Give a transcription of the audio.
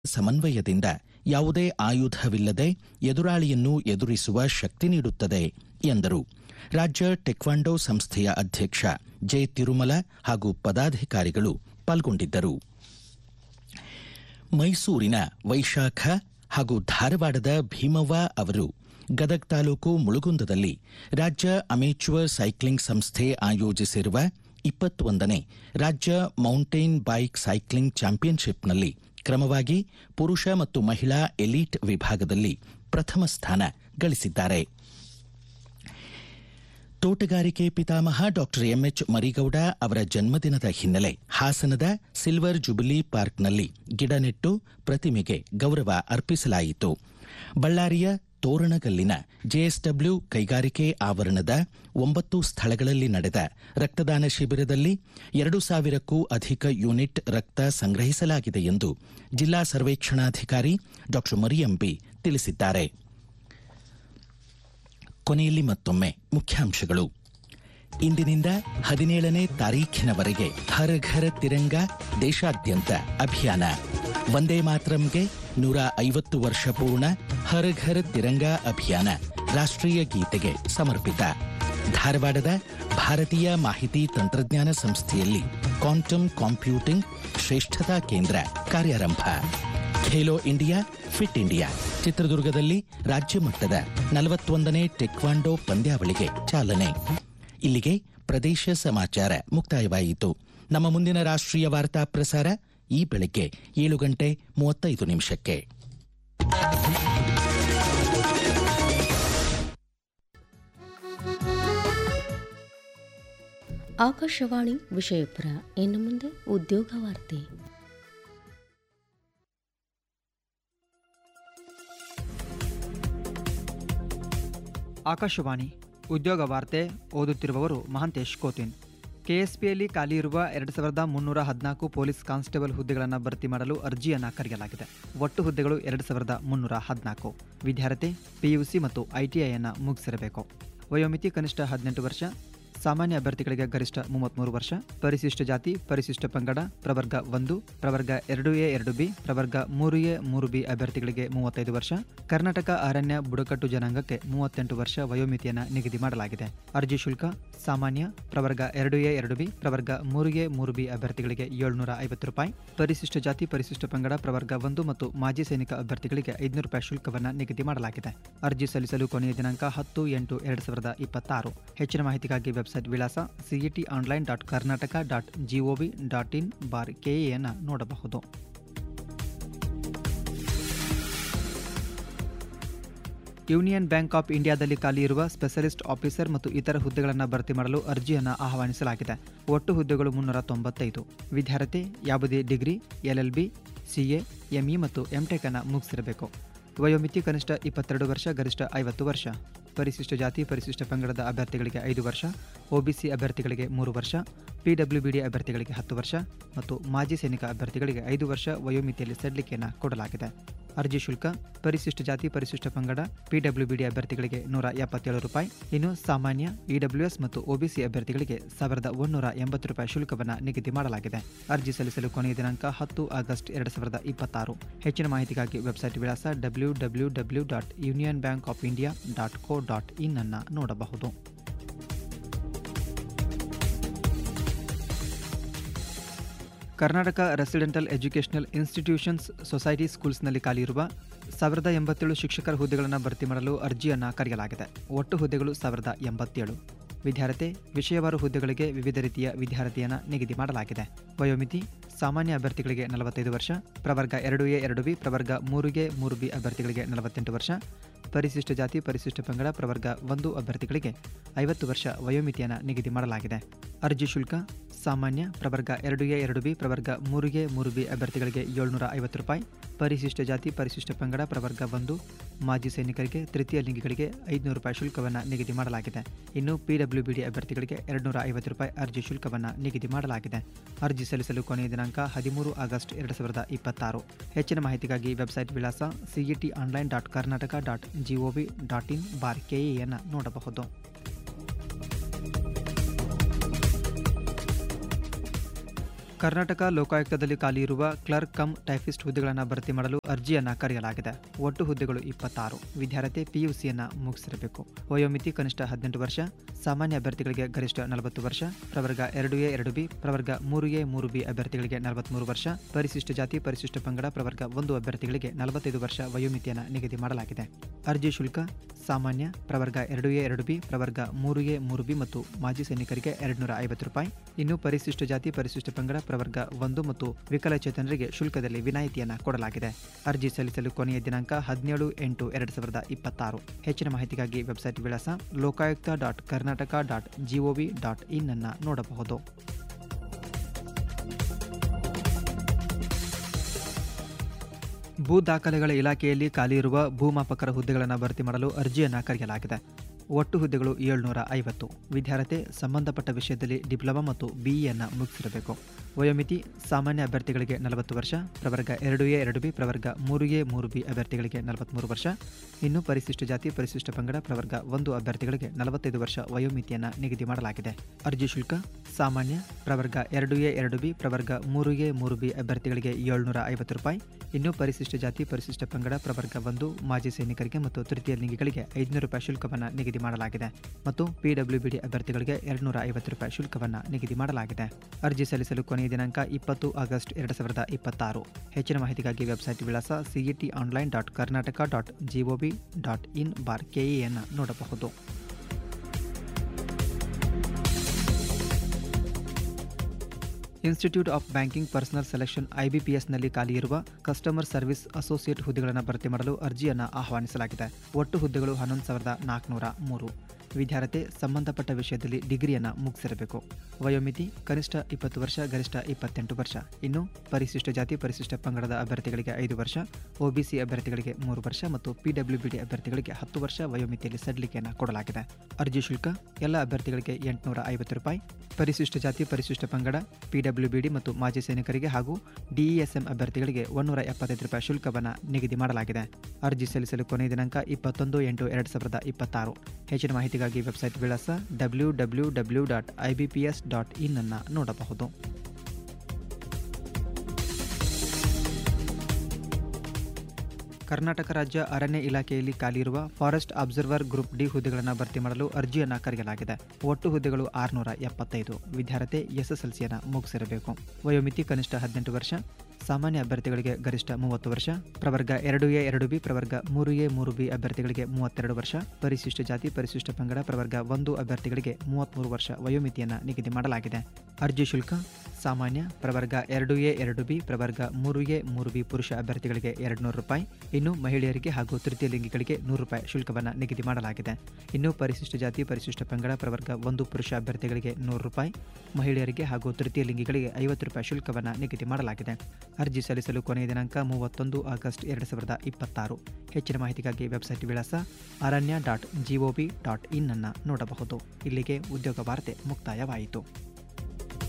ಸಮನ್ವಯದಿಂದ ಯಾವುದೇ ಆಯುಧವಿಲ್ಲದೆ ಎದುರಾಳಿಯನ್ನು ಎದುರಿಸುವ ಶಕ್ತಿ ನೀಡುತ್ತದೆ ಎಂದರು ರಾಜ್ಯ ಟೆಕ್ವಾಂಡೋ ಸಂಸ್ಥೆಯ ಅಧ್ಯಕ್ಷ ಜೆ ತಿರುಮಲ ಹಾಗೂ ಪದಾಧಿಕಾರಿಗಳು ಪಾಲ್ಗೊಂಡಿದ್ದರು ಮೈಸೂರಿನ ವೈಶಾಖ ಹಾಗೂ ಧಾರವಾಡದ ಭೀಮವ್ವ ಅವರು ಗದಗ್ ತಾಲೂಕು ಮುಳುಗುಂದದಲ್ಲಿ ರಾಜ್ಯ ಅಮೇಚ್ಯೂರ್ ಸೈಕ್ಲಿಂಗ್ ಸಂಸ್ಥೆ ಆಯೋಜಿಸಿರುವ ಇಪ್ಪತ್ತೊಂದನೇ ರಾಜ್ಯ ಮೌಂಟೇನ್ ಬೈಕ್ ಸೈಕ್ಲಿಂಗ್ ಚಾಂಪಿಯನ್ಶಿಪ್ನಲ್ಲಿ ಕ್ರಮವಾಗಿ ಪುರುಷ ಮತ್ತು ಮಹಿಳಾ ಎಲೀಟ್ ವಿಭಾಗದಲ್ಲಿ ಪ್ರಥಮ ಸ್ಥಾನ ಗಳಿಸಿದ್ದಾರೆ ತೋಟಗಾರಿಕೆ ಪಿತಾಮಹ ಡಾಕ್ಟರ್ ಎಂಎಚ್ ಮರಿಗೌಡ ಅವರ ಜನ್ಮದಿನದ ಹಿನ್ನೆಲೆ ಹಾಸನದ ಸಿಲ್ವರ್ ಜುಬಿಲಿ ಪಾರ್ಕ್ನಲ್ಲಿ ಗಿಡ ನೆಟ್ಟು ಪ್ರತಿಮೆಗೆ ಗೌರವ ಅರ್ಪಿಸಲಾಯಿತು ಬಳ್ಳಾರಿಯ ತೋರಣಗಲ್ಲಿನ ಜೆಎಸ್ಡಬ್ಲ್ಯೂ ಕೈಗಾರಿಕೆ ಆವರಣದ ಒಂಬತ್ತು ಸ್ಥಳಗಳಲ್ಲಿ ನಡೆದ ರಕ್ತದಾನ ಶಿಬಿರದಲ್ಲಿ ಎರಡು ಸಾವಿರಕ್ಕೂ ಅಧಿಕ ಯೂನಿಟ್ ರಕ್ತ ಸಂಗ್ರಹಿಸಲಾಗಿದೆ ಎಂದು ಜಿಲ್ಲಾ ಸರ್ವೇಕ್ಷಣಾಧಿಕಾರಿ ಡಾಕ್ಟರ್ ಮರಿಯಂಬಿ ತಿಳಿಸಿದ್ದಾರೆ ಕೊನೆಯಲ್ಲಿ ಮತ್ತೊಮ್ಮೆ ಮುಖ್ಯಾಂಶಗಳು ಇಂದಿನಿಂದ ಹದಿನೇಳನೇ ತಾರೀಖಿನವರೆಗೆ ಹರ ಘರ ತಿರಂಗ ದೇಶಾದ್ಯಂತ ಅಭಿಯಾನ ವಂದೇ ಮಾತರಂಗೆ ನೂರ ಐವತ್ತು ವರ್ಷ ಪೂರ್ಣ ಹರ ಘರ ತಿರಂಗ ಅಭಿಯಾನ ರಾಷ್ಟ್ರೀಯ ಗೀತೆಗೆ ಸಮರ್ಪಿತ ಧಾರವಾಡದ ಭಾರತೀಯ ಮಾಹಿತಿ ತಂತ್ರಜ್ಞಾನ ಸಂಸ್ಥೆಯಲ್ಲಿ ಕ್ವಾಂಟಮ್ ಕಾಂಪ್ಯೂಟಿಂಗ್ ಶ್ರೇಷ್ಠತಾ ಕೇಂದ್ರ ಕಾರ್ಯಾರಂಭ ಖೇಲೋ ಇಂಡಿಯಾ ಫಿಟ್ ಇಂಡಿಯಾ ಚಿತ್ರದುರ್ಗದಲ್ಲಿ ರಾಜ್ಯ ಮಟ್ಟದ ನಲವತ್ತೊಂದನೇ ಟೆಕ್ವಾಂಡೋ ಪಂದ್ಯಾವಳಿಗೆ ಚಾಲನೆ ಇಲ್ಲಿಗೆ ಪ್ರದೇಶ ಸಮಾಚಾರ ಮುಕ್ತಾಯವಾಯಿತು ನಮ್ಮ ಮುಂದಿನ ರಾಷ್ಟ್ರೀಯ ವಾರ್ತಾ ಪ್ರಸಾರ ಈ ಬೆಳಗ್ಗೆ ಏಳು ಗಂಟೆ ಮೂವತ್ತೈದು ನಿಮಿಷಕ್ಕೆ ಆಕಾಶವಾಣಿ ವಿಷಯಪುರ ಇನ್ನು ಮುಂದೆ ಉದ್ಯೋಗ ವಾರ್ತೆ ಆಕಾಶವಾಣಿ ಉದ್ಯೋಗ ವಾರ್ತೆ ಓದುತ್ತಿರುವವರು ಮಹಾಂತೇಶ್ ಕೋತಿನ್ ಕೆಎಸ್ಪಿಯಲ್ಲಿ ಖಾಲಿ ಇರುವ ಎರಡು ಸಾವಿರದ ಮುನ್ನೂರ ಹದಿನಾಲ್ಕು ಪೊಲೀಸ್ ಕಾನ್ಸ್ಟೇಬಲ್ ಹುದ್ದೆಗಳನ್ನು ಭರ್ತಿ ಮಾಡಲು ಅರ್ಜಿಯನ್ನು ಕರೆಯಲಾಗಿದೆ ಒಟ್ಟು ಹುದ್ದೆಗಳು ಎರಡು ಸಾವಿರದ ಮುನ್ನೂರ ಹದಿನಾಲ್ಕು ವಿದ್ಯಾರ್ಥಿ ಪಿಯುಸಿ ಮತ್ತು ಐಟಿಐಯನ್ನು ಮುಗಿಸಿರಬೇಕು ವಯೋಮಿತಿ ಕನಿಷ್ಠ ಹದಿನೆಂಟು ವರ್ಷ ಸಾಮಾನ್ಯ ಅಭ್ಯರ್ಥಿಗಳಿಗೆ ಗರಿಷ್ಠ ಮೂವತ್ತ್ಮೂರು ವರ್ಷ ಪರಿಶಿಷ್ಟ ಜಾತಿ ಪರಿಶಿಷ್ಟ ಪಂಗಡ ಪ್ರವರ್ಗ ಒಂದು ಪ್ರವರ್ಗ ಎರಡು ಎ ಎರಡು ಬಿ ಪ್ರವರ್ಗ ಮೂರು ಎ ಮೂರು ಬಿ ಅಭ್ಯರ್ಥಿಗಳಿಗೆ ಮೂವತ್ತೈದು ವರ್ಷ ಕರ್ನಾಟಕ ಅರಣ್ಯ ಬುಡಕಟ್ಟು ಜನಾಂಗಕ್ಕೆ ಮೂವತ್ತೆಂಟು ವರ್ಷ ವಯೋಮಿತಿಯನ್ನು ನಿಗದಿ ಮಾಡಲಾಗಿದೆ ಅರ್ಜಿ ಶುಲ್ಕ ಸಾಮಾನ್ಯ ಪ್ರವರ್ಗ ಎರಡು ಎ ಎರಡು ಬಿ ಪ್ರವರ್ಗ ಮೂರು ಎ ಮೂರು ಬಿ ಅಭ್ಯರ್ಥಿಗಳಿಗೆ ಏಳ್ನೂರ ಐವತ್ತು ರೂಪಾಯಿ ಪರಿಶಿಷ್ಟ ಜಾತಿ ಪರಿಶಿಷ್ಟ ಪಂಗಡ ಪ್ರವರ್ಗ ಒಂದು ಮತ್ತು ಮಾಜಿ ಸೈನಿಕ ಅಭ್ಯರ್ಥಿಗಳಿಗೆ ಐದುನೂರು ರೂಪಾಯಿ ಶುಲ್ಕವನ್ನು ನಿಗದಿ ಮಾಡಲಾಗಿದೆ ಅರ್ಜಿ ಸಲ್ಲಿಸಲು ಕೊನೆಯ ದಿನಾಂಕ ಹತ್ತು ಎಂಟು ಎರಡು ಸಾವಿರದ ಇಪ್ಪತ್ತಾರು ಹೆಚ್ಚಿನ ಮಾಹಿತಿಗಾಗಿ ವೆಬ್ಸೈಟ್ ವಿಳಾಸ CET online dot Karnataka dot GOV dot in bar ಕೆಎಯನ್ನು ನೋಡಬಹುದು ಯೂನಿಯನ್ ಬ್ಯಾಂಕ್ ಆಫ್ ಇಂಡಿಯಾದಲ್ಲಿ ಖಾಲಿ ಇರುವ ಸ್ಪೆಷಲಿಸ್ಟ್ ಆಫೀಸರ್ ಮತ್ತು ಇತರ ಹುದ್ದೆಗಳನ್ನು ಭರ್ತಿ ಮಾಡಲು ಅರ್ಜಿಯನ್ನು ಆಹ್ವಾನಿಸಲಾಗಿದೆ ಒಟ್ಟು ಹುದ್ದೆಗಳು ಮುನ್ನೂರ ತೊಂಬತ್ತೈದು ವಿದ್ಯಾರ್ಥಿ ಯಾವುದೇ ಡಿಗ್ರಿ ಎಲ್ಎಲ್ಬಿ ಸಿಎ ಎಂಇ ಮತ್ತು ಎಂಟೆಕ್ ಅನ್ನು ಮುಗಿಸಿರಬೇಕು ವಯೋಮಿತಿ ಕನಿಷ್ಠ ಇಪ್ಪತ್ತೆರಡು ವರ್ಷ ಗರಿಷ್ಠ ಐವತ್ತು ವರ್ಷ ಪರಿಶಿಷ್ಟ ಜಾತಿ ಪರಿಶಿಷ್ಟ ಪಂಗಡದ ಅಭ್ಯರ್ಥಿಗಳಿಗೆ ಐದು ವರ್ಷ ಒಬಿಸಿ ಅಭ್ಯರ್ಥಿಗಳಿಗೆ ಮೂರು ವರ್ಷ ಪಿಡಬ್ಲ್ಯೂಬಿಡಿ ಅಭ್ಯರ್ಥಿಗಳಿಗೆ ಹತ್ತು ವರ್ಷ ಮತ್ತು ಮಾಜಿ ಸೈನಿಕ ಅಭ್ಯರ್ಥಿಗಳಿಗೆ ಐದು ವರ್ಷ ವಯೋಮಿತಿಯಲ್ಲಿ ಸಡಿಲಿಕೆಯನ್ನು ಕೊಡಲಾಗಿದೆ ಅರ್ಜಿ ಶುಲ್ಕ ಪರಿಶಿಷ್ಟ ಜಾತಿ ಪರಿಶಿಷ್ಟ ಪಂಗಡ ಪಿಡಬ್ಲ್ಯೂಬಿಡಿ ಅಭ್ಯರ್ಥಿಗಳಿಗೆ ನೂರ ಎಪ್ಪತ್ತೇಳು ರೂಪಾಯಿ ಇನ್ನು ಸಾಮಾನ್ಯ ಇಡಬ್ಲ್ಯೂಎಸ್ ಮತ್ತು ಒಬಿಸಿ ಅಭ್ಯರ್ಥಿಗಳಿಗೆ ಸಾವಿರದ ಒಂದೂರ ಎಂಬತ್ತು ರೂಪಾಯಿ ಶುಲ್ಕವನ್ನು ನಿಗದಿ ಮಾಡಲಾಗಿದೆ ಅರ್ಜಿ ಸಲ್ಲಿಸಲು ಕೊನೆಯ ದಿನಾಂಕ ಹತ್ತು ಆಗಸ್ಟ್ ಎರಡು ಸಾವಿರದ ಇಪ್ಪತ್ತಾರು ಹೆಚ್ಚಿನ ಮಾಹಿತಿಗಾಗಿ ವೆಬ್ಸೈಟ್ ವಿಳಾಸ W W W dot union bank of India dot co dot in ಅನ್ನು ನೋಡಬಹುದು Karnataka residential educational institutions society ಸ್ಕೂಲ್ಸ್ನಲ್ಲಿ ಖಾಲಿಯಿರುವ ಸಾವಿರದ ಎಂಬತ್ತೇಳು ಶಿಕ್ಷಕರ ಹುದ್ದೆಗಳನ್ನು ಭರ್ತಿ ಮಾಡಲು ಅರ್ಜಿಯನ್ನು ಕರೆಯಲಾಗಿದೆ ಒಟ್ಟು ಹುದ್ದೆಗಳು ಸಾವಿರದ ಎಂಬತ್ತೇಳು ವಿದ್ಯಾರ್ಥಿ ವಿಷಯವಾರು ಹುದ್ದೆಗಳಿಗೆ ವಿವಿಧ ರೀತಿಯ ವಿದ್ಯಾರ್ಥಿಯನ್ನು ನಿಗದಿ ಮಾಡಲಾಗಿದೆ ವಯೋಮಿತಿ ಸಾಮಾನ್ಯ ಅಭ್ಯರ್ಥಿಗಳಿಗೆ ನಲವತ್ತೈದು ವರ್ಷ ಪ್ರವರ್ಗ ಎರಡು ಎ ಎರಡು ಬಿ ಪ್ರವರ್ಗ ಮೂರು ಎ ಮೂರು ಬಿ ಅಭ್ಯರ್ಥಿಗಳಿಗೆ ನಲವತ್ತೆಂಟು ವರ್ಷ ಪರಿಶಿಷ್ಟ ಜಾತಿ ಪರಿಶಿಷ್ಟ ಪಂಗಡ ಪ್ರವರ್ಗ ಒಂದು ಅಭ್ಯರ್ಥಿಗಳಿಗೆ ಐವತ್ತು ವರ್ಷ ವಯೋಮಿತಿಯನ್ನು ನಿಗದಿ ಮಾಡಲಾಗಿದೆ ಅರ್ಜಿ ಶುಲ್ಕ ಸಾಮಾನ್ಯ ಪ್ರವರ್ಗ ಎರಡು ಎ ಎರಡು ಬಿ ಪ್ರವರ್ಗ ಮೂರು ಎ ಮೂರು ಬಿ ಅಭ್ಯರ್ಥಿಗಳಿಗೆ ಏಳ್ನೂರ ಐವತ್ತು ರೂಪಾಯಿ ಪರಿಶಿಷ್ಟ ಜಾತಿ ಪರಿಶಿಷ್ಟ ಪಂಗಡ ಪ್ರವರ್ಗ ಒಂದು ಮಾಜಿ ಸೈನಿಕರಿಗೆ ತೃತೀಯ ಲಿಂಗಿಗಳಿಗೆ ಐದುನೂರು ರೂಪಾಯಿ ಶುಲ್ಕವನ್ನು ನಿಗದಿ ಮಾಡಲಾಗಿದೆ ಇನ್ನು ಪಿಡಬ್ಲ್ಯೂಬಿಡಿ ಅಭ್ಯರ್ಥಿಗಳಿಗೆ ಎರಡುನೂರ ಐವತ್ತು ರೂಪಾಯಿ ಅರ್ಜಿ ಶುಲ್ಕವನ್ನು ನಿಗದಿ ಮಾಡಲಾಗಿದೆ ಅರ್ಜಿ ಸಲ್ಲಿಸಲು ಕೊನೆಯ ದಿನಾಂಕ ಹದಿಮೂರು ಆಗಸ್ಟ್ ಎರಡು ಸಾವಿರದ ಇಪ್ಪತ್ತಾರು ಹೆಚ್ಚಿನ ಮಾಹಿತಿಗಾಗಿ ವೆಬ್ಸೈಟ್ ವಿಳಾಸ CET online dot Karnataka dot GOV dot in bar ಕೆಇಯನ್ನು ನೋಡಬಹುದು ಕರ್ನಾಟಕ ಲೋಕಾಯುಕ್ತದಲ್ಲಿ ಖಾಲಿ ಇರುವ ಕ್ಲರ್ಕ್ ಕಮ್ ಟೈಪಿಸ್ಟ್ ಹುದ್ದೆಗಳನ್ನು ಭರ್ತಿ ಮಾಡಲು ಅರ್ಜಿಯನ್ನು ಕರೆಯಲಾಗಿದೆ ಒಟ್ಟು ಹುದ್ದೆಗಳು ಇಪ್ಪತ್ತಾರು ವಿದ್ಯಾರ್ಥಿ ಪಿಯುಸಿಯನ್ನು ಮುಗಿಸಿರಬೇಕು ವಯೋಮಿತಿ ಕನಿಷ್ಠ ಹದಿನೆಂಟು ವರ್ಷ ಸಾಮಾನ್ಯ ಅಭ್ಯರ್ಥಿಗಳಿಗೆ ಗರಿಷ್ಠ ನಲವತ್ತು ವರ್ಷ ಪ್ರವರ್ಗ ಎರಡು ಎ ಎರಡು ಬಿ ಪ್ರವರ್ಗ ಮೂರು ಎ ಮೂರು ಬಿ ಅಭ್ಯರ್ಥಿಗಳಿಗೆ ನಲವತ್ಮೂರು ವರ್ಷ ಪರಿಶಿಷ್ಟ ಜಾತಿ ಪರಿಶಿಷ್ಟ ಪಂಗಡ ಪ್ರವರ್ಗ ಒಂದು ಅಭ್ಯರ್ಥಿಗಳಿಗೆ ನಲವತ್ತೈದು ವರ್ಷ ವಯೋಮಿತಿಯನ್ನು ನಿಗದಿ ಮಾಡಲಾಗಿದೆ ಅರ್ಜಿ ಶುಲ್ಕ ಸಾಮಾನ್ಯ ಪ್ರವರ್ಗ ಎರಡು ಎ ಎರಡು ಬಿ ಪ್ರವರ್ಗ ಮೂರು ಎ ಮೂರು ಬಿ ಮತ್ತು ಮಾಜಿ ಸೈನಿಕರಿಗೆ ಎರಡುನೂರ ಐವತ್ತು ರೂಪಾಯಿ ಇನ್ನು ಪರಿಶಿಷ್ಟ ಜಾತಿ ಪರಿಶಿಷ್ಟ ಪಂಗಡ ಪ್ರವರ್ಗ ಒಂದು ಮತ್ತು ವಿಕಲಚೇತನರಿಗೆ ಶುಲ್ಕದಲ್ಲಿ ವಿನಾಯಿತಿಯನ್ನು ಕೊಡಲಾಗಿದೆ ಅರ್ಜಿ ಸಲ್ಲಿಸಲು ಕೊನೆಯ ದಿನಾಂಕ ಹದಿನೇಳು ಎಂಟು ಎರಡು ಸಾವಿರದ ಇಪ್ಪತ್ತಾರು ಹೆಚ್ಚಿನ ಮಾಹಿತಿಗಾಗಿ ವೆಬ್ಸೈಟ್ ವಿಳಾಸ Lokayukta dot Karnataka dot GOV dot in ಅನ್ನು ನೋಡಬಹುದು ಭೂ ದಾಖಲೆಗಳ ಇಲಾಖೆಯಲ್ಲಿ ಖಾಲಿ ಇರುವ ಭೂಮಾಪಕರ ಹುದ್ದೆಗಳನ್ನು ಭರ್ತಿ ಮಾಡಲು ಅರ್ಜಿಯನ್ನು ಕರೆಯಲಾಗಿದೆ ಒಟ್ಟು ಹುದ್ದೆಗಳು ಏಳ್ನೂರ ಐವತ್ತು ವಿದ್ಯಾರ್ಥಿ ಸಂಬಂಧಪಟ್ಟ ವಿಷಯದಲ್ಲಿ ಡಿಪ್ಲೊಮಾ ಮತ್ತು ಬಿಇಯನ್ನು ಮುಗಿಸಿರಬೇಕು ವಯೋಮಿತಿ ಸಾಮಾನ್ಯ ಅಭ್ಯರ್ಥಿಗಳಿಗೆ ನಲವತ್ತು ವರ್ಷ ಪ್ರವರ್ಗ ಎರಡು ಎ ಎರಡು ಬಿ ಪ್ರವರ್ಗ ಮೂರು ಎ ಮೂರು ಬಿ ಅಭ್ಯರ್ಥಿಗಳಿಗೆ ನಲವತ್ತ್ಮೂರು ವರ್ಷ ಇನ್ನು ಪರಿಶಿಷ್ಟ ಜಾತಿ ಪರಿಶಿಷ್ಟ ಪಂಗಡ ಪ್ರವರ್ಗ ಒಂದು ಅಭ್ಯರ್ಥಿಗಳಿಗೆ ನಲವತ್ತೈದು ವರ್ಷ ವಯೋಮಿತಿಯನ್ನು ನಿಗದಿ ಮಾಡಲಾಗಿದೆ ಅರ್ಜಿ ಶುಲ್ಕ ಸಾಮಾನ್ಯ ಪ್ರವರ್ಗ ಎರಡು ಎ ಎರಡು ಬಿ ಪ್ರವರ್ಗ ಮೂರು ಎ ಮೂರು ಬಿ ಅಭ್ಯರ್ಥಿಗಳಿಗೆ ಏಳ್ನೂರ ಐವತ್ತು ರೂಪಾಯಿ ಇನ್ನು ಪರಿಶಿಷ್ಟ ಜಾತಿ ಪರಿಶಿಷ್ಟ ಪಂಗಡ ಪ್ರವರ್ಗ ಒಂದು ಮಾಜಿ ಸೈನಿಕರಿಗೆ ಮತ್ತು ತೃತೀಯ ಲಿಂಗಿಗಳಿಗೆ ಐದುನೂರು ರೂಪಾಯಿ ಶುಲ್ಕವನ್ನು ನಿಗದಿ ಮಾಡಲಾಗಿದೆ ಮತ್ತು ಪಿಡಬ್ಲ್ಯೂಬಿಡಿ ಅಭ್ಯರ್ಥಿಗಳಿಗೆ ಎರಡುನೂರ ಐವತ್ತು ರೂಪಾಯಿ ಶುಲ್ಕವನ್ನು ನಿಗದಿ ಮಾಡಲಾಗಿದೆ ಅರ್ಜಿ ಸಲ್ಲಿಸಲು ಕೊನೆಯ ದಿನಾಂಕ ಇಪ್ಪತ್ತು ಆಗಸ್ಟ್ ಎರಡು ಸಾವಿರದ ಇಪ್ಪತ್ತಾರು ಹೆಚ್ಚಿನ ಮಾಹಿತಿಗಾಗಿ ವೆಬ್ಸೈಟ್ ವಿಳಾಸ CET online dot Karnataka dot GOV dot in bar ಕೆಇಯನ್ನು ನೋಡಬಹುದು institute of banking personnel selection ಐಬಿಪಿಎಸ್ನಲ್ಲಿ ಖಾಲಿ ಇರುವ ಕಸ್ಟಮರ್ ಸರ್ವಿಸ್ ಅಸೋಸಿಯೇಟ್ ಹುದ್ದೆಗಳನ್ನು ಭರ್ತಿ ಮಾಡಲು ಅರ್ಜಿಯನ್ನು ಆಹ್ವಾನಿಸಲಾಗಿದೆ ಒಟ್ಟು ಹುದ್ದೆಗಳು ಹನ್ನೊಂದು ಸಾವಿರದ ನಾಲ್ಕುನೂರ ಮೂರು ವಿದ್ಯಾರ್ಥಿ ಸಂಬಂಧಪಟ್ಟ ವಿಷಯದಲ್ಲಿ ಡಿಗ್ರಿಯನ್ನು ಮುಗಿಸಿರಬೇಕು ವಯೋಮಿತಿ ಕನಿಷ್ಠ ಇಪ್ಪತ್ತು ವರ್ಷ ಗರಿಷ್ಠ ಇಪ್ಪತ್ತೆಂಟು ವರ್ಷ ಇನ್ನು ಪರಿಶಿಷ್ಟ ಜಾತಿ ಪರಿಶಿಷ್ಟ ಪಂಗಡದ ಅಭ್ಯರ್ಥಿಗಳಿಗೆ ಐದು ವರ್ಷ ಒಬಿಸಿ ಅಭ್ಯರ್ಥಿಗಳಿಗೆ ಮೂರು ವರ್ಷ ಮತ್ತು ಪಿಡಬ್ಲ್ಯೂಬಿಡಿ ಅಭ್ಯರ್ಥಿಗಳಿಗೆ ಹತ್ತು ವರ್ಷ ವಯೋಮಿತಿಯಲ್ಲಿ ಸಡಿಲಿಕೆಯನ್ನು ಕೊಡಲಾಗಿದೆ ಅರ್ಜಿ ಶುಲ್ಕ ಎಲ್ಲ ಅಭ್ಯರ್ಥಿಗಳಿಗೆ ಎಂಟುನೂರ ಐವತ್ತು ರೂಪಾಯಿ ಪರಿಶಿಷ್ಟ ಜಾತಿ ಪರಿಶಿಷ್ಟ ಪಂಗಡ ಪಿಡಬ್ಲ್ಯೂಬಿಡಿ ಮತ್ತು ಮಾಜಿ ಸೈನಿಕರಿಗೆ ಹಾಗೂ ಡಿಇಎಸ್ಎಂ ಅಭ್ಯರ್ಥಿಗಳಿಗೆ ಒಂದೂರ ಎಪ್ಪತ್ತೈದು ರೂಪಾಯಿ ಶುಲ್ಕವನ್ನು ನಿಗದಿ ಮಾಡಲಾಗಿದೆ ಅರ್ಜಿ ಸಲ್ಲಿಸಲು ಕೊನೆಯ ದಿನಾಂಕ ಇಪ್ಪತ್ತೊಂದು ಎಂಟು ಎರಡು ಸಾವಿರದ ಇಪ್ಪತ್ತಾರು ಹೆಚ್ಚಿನ ಮಾಹಿತಿಗಾಗಿ ವೆಬ್ಸೈಟ್ ವಿಳಾಸ W W W dot I B P S dot in ಅನ್ನು ನೋಡಬಹುದು ಕರ್ನಾಟಕ ರಾಜ್ಯ ಅರಣ್ಯ ಇಲಾಖೆಯಲ್ಲಿ ಖಾಲಿಯಿರುವ ಫಾರೆಸ್ಟ್ ಅಬ್ಸರ್ವರ್ ಗ್ರೂಪ್ ಡಿ ಹುದ್ದೆಗಳನ್ನು ಭರ್ತಿ ಮಾಡಲು ಅರ್ಜಿಯನ್ನು ಕರೆಯಲಾಗಿದೆ ಒಟ್ಟು ಹುದ್ದೆಗಳು ಆರುನೂರ ಎಪ್ಪತ್ತೈದು ವಿದ್ಯಾರ್ಥಿ ಎಸ್ಎಸ್ಎಲ್ಸಿಯನ್ನು ಮುಗಿಸಿರಬೇಕು ವಯೋಮಿತಿ ಕನಿಷ್ಠ ಹದಿನೆಂಟು ವರ್ಷ ಸಾಮಾನ್ಯ ಅಭ್ಯರ್ಥಿಗಳಿಗೆ ಗರಿಷ್ಠ ಮೂವತ್ತು ವರ್ಷ ಪ್ರವರ್ಗ ಎರಡು ಎ ಎರಡು ಬಿ ಪ್ರವರ್ಗ ಮೂರು ಎ ಮೂರು ಬಿ ಅಭ್ಯರ್ಥಿಗಳಿಗೆ ಮೂವತ್ತೆರಡು ವರ್ಷ ಪರಿಶಿಷ್ಟ ಜಾತಿ ಪರಿಶಿಷ್ಟ ಪಂಗಡ ಪ್ರವರ್ಗ ಒಂದು ಅಭ್ಯರ್ಥಿಗಳಿಗೆ ಮೂವತ್ತ್ಮೂರು ವರ್ಷ ವಯೋಮಿತಿಯನ್ನು ನಿಗದಿ ಮಾಡಲಾಗಿದೆ ಅರ್ಜಿ ಶುಲ್ಕ ಸಾಮಾನ್ಯ ಪ್ರವರ್ಗ ಎರಡು ಎ ಎರಡು ಬಿ ಪ್ರವರ್ಗ ಮೂರು ಎ ಮೂರು ಬಿ ಪುರುಷ ಅಭ್ಯರ್ಥಿಗಳಿಗೆ ಎರಡು ನೂರು ರೂಪಾಯಿ ಇನ್ನು ಮಹಿಳೆಯರಿಗೆ ಹಾಗೂ ತೃತೀಯ ಲಿಂಗಿಗಳಿಗೆ ನೂರು ರೂಪಾಯಿ ಶುಲ್ಕವನ್ನು ನಿಗದಿ ಮಾಡಲಾಗಿದೆ ಇನ್ನು ಪರಿಶಿಷ್ಟ ಜಾತಿ ಪರಿಶಿಷ್ಟ ಪಂಗಡ ಪ್ರವರ್ಗ ಒಂದು ಪುರುಷ ಅಭ್ಯರ್ಥಿಗಳಿಗೆ ನೂರು ರೂಪಾಯಿ ಮಹಿಳೆಯರಿಗೆ ಹಾಗೂ ತೃತೀಯ ಲಿಂಗಿಗಳಿಗೆ ಐವತ್ತು ರೂಪಾಯಿ ಶುಲ್ಕವನ್ನು ನಿಗದಿ ಮಾಡಲಾಗಿದೆ ಅರ್ಜಿ ಸಲ್ಲಿಸಲು ಕೊನೆಯ ದಿನಾಂಕ ಮೂವತ್ತೊಂದು ಆಗಸ್ಟ್ ಎರಡು ಸಾವಿರದ ಇಪ್ಪತ್ತಾರು ಹೆಚ್ಚಿನ ಮಾಹಿತಿಗಾಗಿ ವೆಬ್ಸೈಟ್ ವಿಳಾಸ ಅರಣ್ಯ ಡಾಟ್ ಜಿಒವಿ ಡಾಟ್ ಇನ್ ಅನ್ನು ನೋಡಬಹುದು ಇಲ್ಲಿಗೆ ಉದ್ಯೋಗ ವಾರ್ತೆ ಮುಕ್ತಾಯವಾಯಿತು